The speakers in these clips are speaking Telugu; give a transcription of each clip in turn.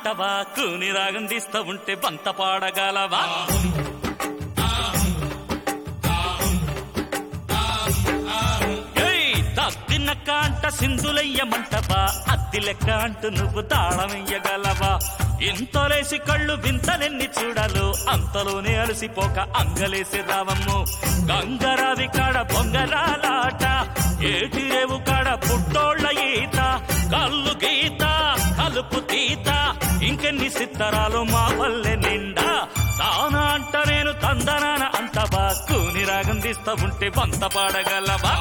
అంటవా కూని రాగం తీస్తా ఉంటే బంత పాడగలవా ఏయ్, తద్దిన కాంట సింధులయ్యమంటవా అత్తి లెక్క అంటూ నువ్వు తాళమయ్యగలవా ఇంతలేసి కళ్ళు వింతలెన్ని చూడాలో అంతలోనే అలసిపోక అంగలేసి రావమ్ము గంగరావి కాడ బొంగరాలాట ఏటి రేవు కాడ పుట్టోళ్ళ ఈత కళ్ళు గీత కలుపు తీత ఇంకెన్ని సిత్తరాలు మా వల్లే నిండా తాన అంట నేను తందనాన అంతవా కూని రాగం తీస్తా ఉంటే వంత పాడగలవా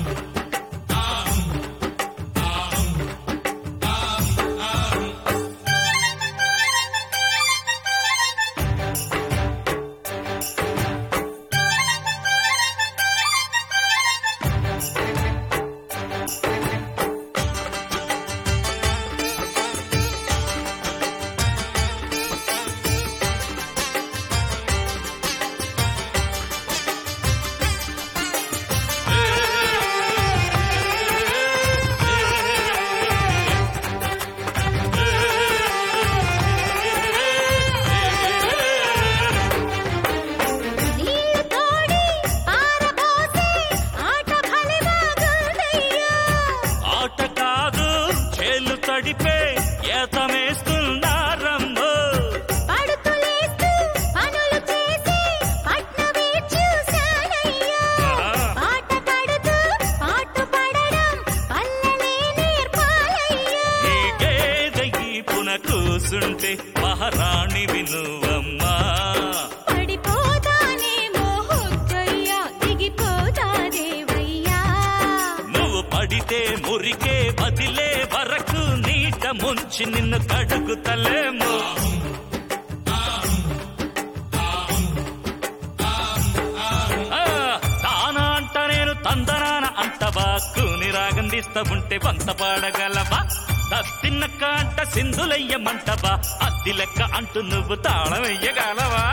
నీళ్ళు తోడి పారబోసే ఆట భలే బాగుందయ్యా ఆట కాదు చేలు తడిపే ఏతమేస్తున్నారమ్మో పడుతులేస్తూ పనులు చేసి పట్నమే చూశానయ్యా పాట పడుతూ పాటు పడడం పల్లెలే నేర్పాలయ్యా నీ గేద ఈపున కూసుంటే మహారాణి వినువమ్మా పడిపోతానేమో హొచ్చయ్యా దిగిపోతాదేవయ్యా నువ్వు పడితే మురికే బదిలే వరకు నీట ముంచి నిన్ను కడుగుతలేమో ఆ, తానా అంట నేను తందనాన అంటవా కూని రాగం తీస్తా ఉంటే వంత పాడగలవా తత్తిన్న కాంట సింధులయ్యమంటవా అద్ది లెక్క అంటూ నువ్వు తాళం వెయ్యగలవా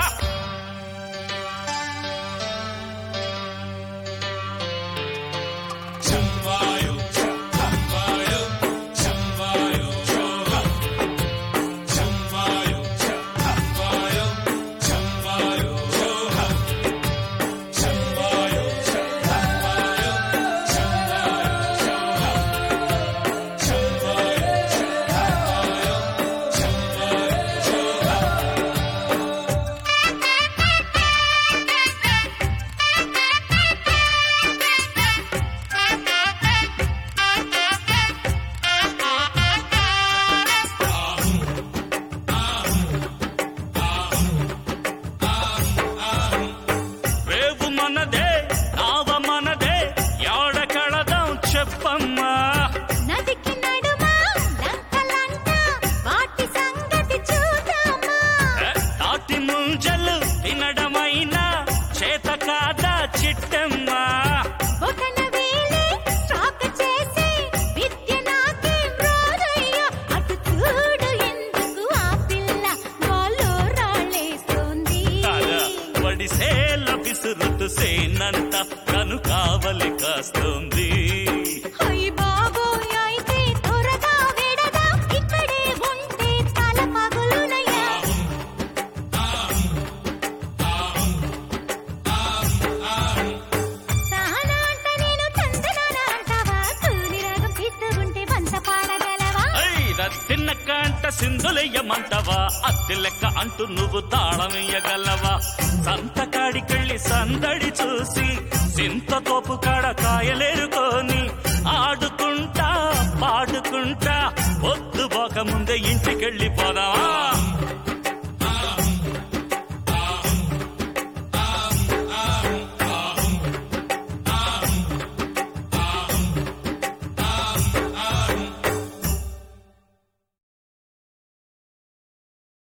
రేవు మనదే నావ మనదే యాడ కళదాం చెప్పమ్మా నదికి నడుమా లంకలంట వాటి సంగతి చూద్దామా ఏ, తాటి ముంజలు తినడమైనా చేత కాదా చిట్టమ్మా బొటన వేలే స్టాక్ చేసి విద్య నాకేం రాదయ్యా అటు చూడు ఎందుకు ఆ పిల్ల వాళ్ళు రాళ్ళేస్తోంది కాదా వడిసేల విసురుతు సేనంత కను కావలి కాస్తుంది అయ్ బాబోయ్ అయితే త్వరగా విడదా ఇక్కడే ఉంటే తల పగులునయ్యా తానా అంట నేను తందనానా అంటావా కూని రాగం తీస్తూ ఉంటే వంత పాడగలవా తిన్న కాంట సింధులయ్యమంటవా అద్దె లెక్క అంటూ నువ్వు తాళమయ్యగలవా సంతకాడికెళ్ళి సందడి చూసి సింత తోపు కాడ కాయలేరుకొని ఆడుకుంటా పాడుకుంటా పొద్దు పోక ముందే ఇంటికెళ్ళి పోదావా